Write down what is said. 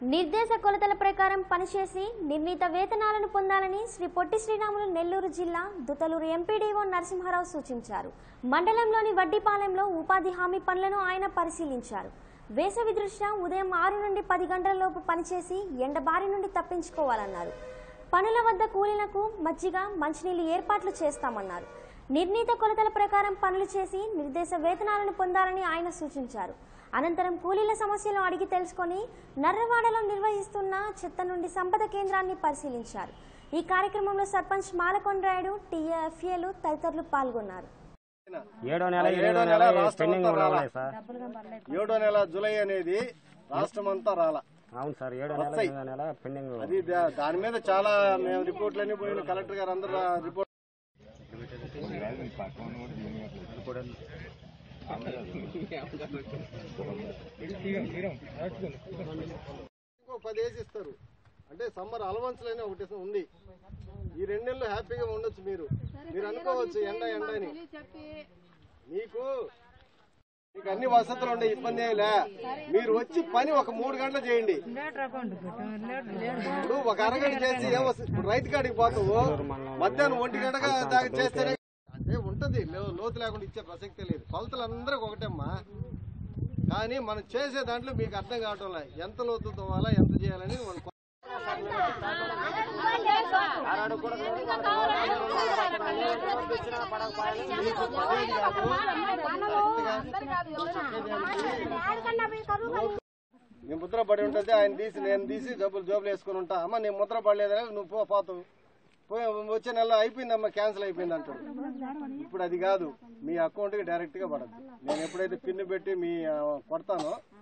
నిర్దేశ కొలతల ప్రకారం పనిచేసి నిర్ణీత వేతనాలను పొందాలని శ్రీ పొట్టి శ్రీరాములు నెల్లూరు జిల్లా దుతలూరు ఎంపీడీఓ నరసింహారావు సూచించారు మండలంలోని వడ్డిపాలెంలో ఉపాధి హామీ పనులను ఆయన పరిశీలించారు వేసవి దృష్ట్యా ఉదయం ఆరు నుండి పది గంటల లోపు పనిచేసి ఎండబారి నుండి తప్పించుకోవాలన్నారు పనుల వద్ద కూలీలకు మజ్జిగ మంచినీళ్లు ఏర్పాట్లు చేస్తామన్నారు నిర్ణీత కొలతల ప్రకారం పనులు చేసి నిర్దేశ వేతనాలను పొందాలని ఆయన సూచించారు అనంతరం కూలీల సమస్యలు అడిగి తెలుసుకొని నర్రవాడలో నిర్వహిస్తున్న చెత్త నుండి సంపద కేంద్రాన్ని పరిశీలించారు ఈ కార్యక్రమంలో సర్పంచ్ మాలకొండరాయుడు టీఎఫ్ఏలు తదితరులు పాల్గొన్నారు ఏడో నెల ఏడో ఎనిమిదో నెల నెల రాష్ట్రం పెండింగ్ అంతా రాలా. ఉన్నాయి సార్ ఏడో నెల జూలై అనేది రాష్ట్రం అంతా రాలా అవును సార్ ఏడో నెల వస్తాయి. ఎనిమిదో నెల పెండింగ్ అది దా- దాని మీద చాలా మేము రిపోర్ట్లన్నీ పోయిన కలెక్టర్ గారు అందరూ ఆ రిపోర్ట్ ఇంకో పది వేసి ఇస్తారు అంటే సమ్మర్ అలవన్స్ అనే ఒకటి ఉంది ఈ రెండు నెలలు హ్యాపీగా ఉండొచ్చు మీరు మీరు అనుకోవచ్చు ఎండ ఎండ అని మీకు మీకు అన్ని వసతులు ఉండే ఇబ్బంది ఏం లే మీరు వచ్చి పని ఒక మూడు గంటలు చేయండి ఇప్పుడు ఒక అరగంట చేసి ఏం వస్తుంది? ఇప్పుడు రైతు కాడికి పోతావు మధ్యాహ్నం ఒంటి గంటగా దాకా చేస్తేనే అంటే ఉంటది లో- లోతు లేకుండా ఇచ్చే ప్రసక్తే లేదు కొలతలు అందరికి ఒకటేమ్మా కానీ మనం చేసే దాంట్లో మీకు అర్థం కావటం లే ఎంత లోతు తవ్వాలా ఎంత చేయాలని మనం కొ- మీకు పదేది కాదు. నీ ముద్ర పడి ఉంటుంది ఆయన తీసి నేను తీసి జబ్బులు జోబులు వేసుకుని ఉంటా అమ్మ నీ ముద్ర పడలేదని నువ్వు పో పోతావు పోయి వచ్చే నెల అయిపోయిందమ్మా క్యాన్సిల్ అయిపోయింది అంటాడు ఇప్పుడు అది కాదు మీ అకౌంట్కి డైరెక్ట్ గా పడద్దు నేను ఎప్పుడైతే పిన్ పెట్టి మీ ఆ, కొడతానో